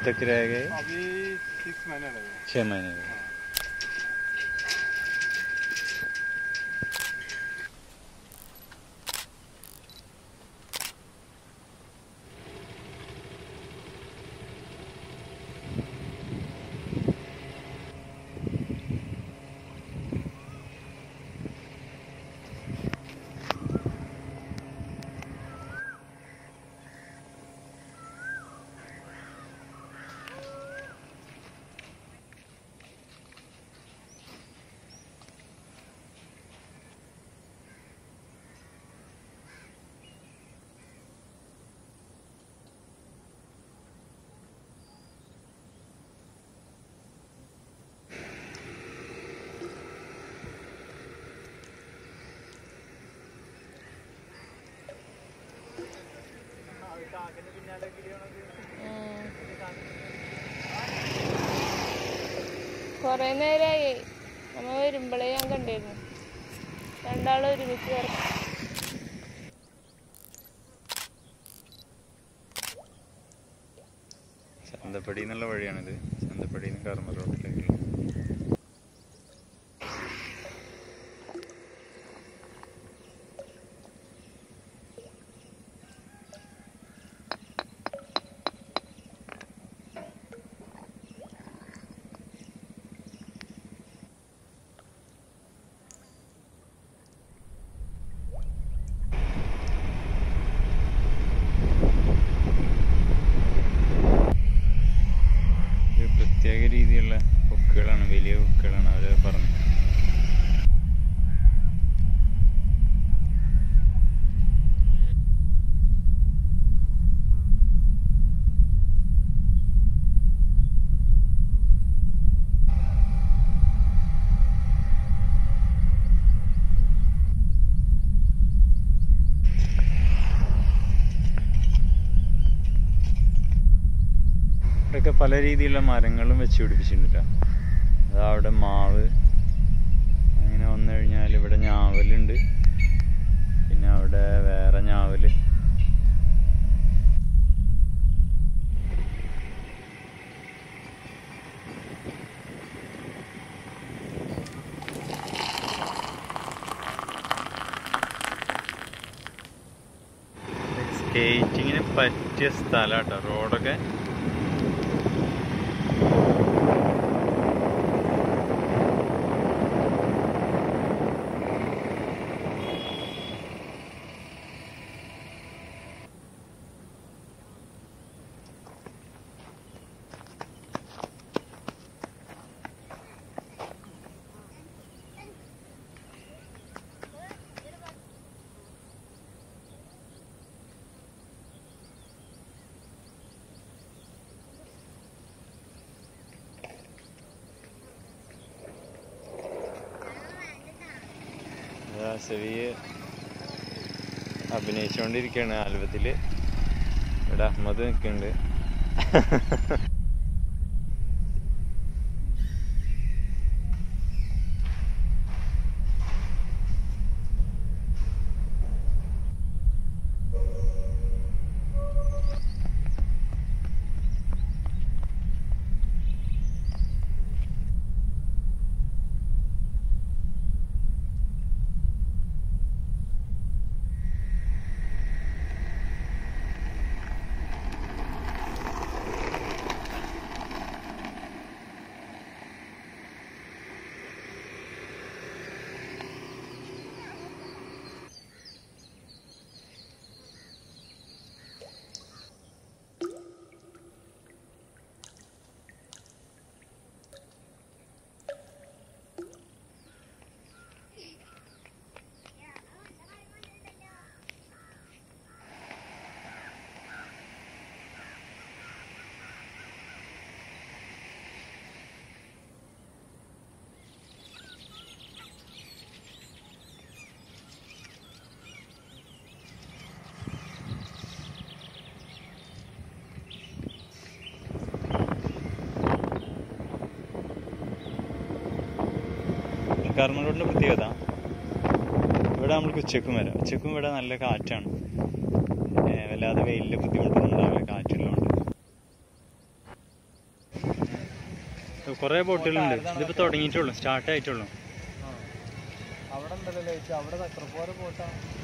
तक रह गए अभी सिक्स महीने लगे छः महीने का കൊറേ നേരമായി നമ്മ വരുമ്പോഴേ ഞാൻ കണ്ടിരുന്നു രണ്ടാളും ഒരുമിച്ച് വര- ചന്തപ്പടി എന്നുള്ള വഴിയാണിത് ചന്തപ്പടിയിൽ നിന്ന് കർമ്മ റോഡിലേക്ക് ഇത് പ്രത്യേക രീതിയിലുള്ള കൊക്കുകളാണ് വലിയ കൊക്കുകളാണ് അവർ പറഞ്ഞത് ഇവിടെയൊക്കെ പല രീതിയിലുള്ള മരങ്ങളും വെച്ച് പിടിപ്പിച്ചിട്ടുണ്ട് അതാ അവിടെ മാവ് അങ്ങനെ വന്നു കഴിഞ്ഞാൽ ഇവിടെ ഞാവലുണ്ട് പിന്നെ അവിടെ വേറെ ഞാവല് സ്കേറ്റിങ്ങിന് പറ്റിയ സ്ഥലാട്ടോ റോഡൊക്കെ ഇതാ സെവിയെ അഭിനയിച്ചുകൊണ്ടിരിക്കുകയാണ് ആൽബത്തില് ഇവിടെ അഹമ്മദ് നിൽക്കുന്നുണ്ട് കർമ്മ റോഡിന്റെ പ്രത്യേകത ഇവിടെ നമ്മൾക്ക് ഉച്ചക്കും വരാം ഉച്ചക്കും ഇവിടെ നല്ല കാറ്റാണ് ഏ, വല്ലാതെ വെയിലിന്റെ ബുദ്ധിമുട്ടൊന്നും ഉണ്ടാവില്ല കാറ്റുള്ളതുകൊണ്ട് കുറേ ബോട്ടുകളുണ്ട് ഇതിപ്പോൾ തുടങ്ങിയിട്ടുള്ളൂ സ്റ്റാർട്ട് ആയിട്ടുള്ളൂ അവിടെ ഉണ്ടല്ലോ ലൈറ്റ് അവിടെ തക്കറപ്പോലെ പോട്ടാ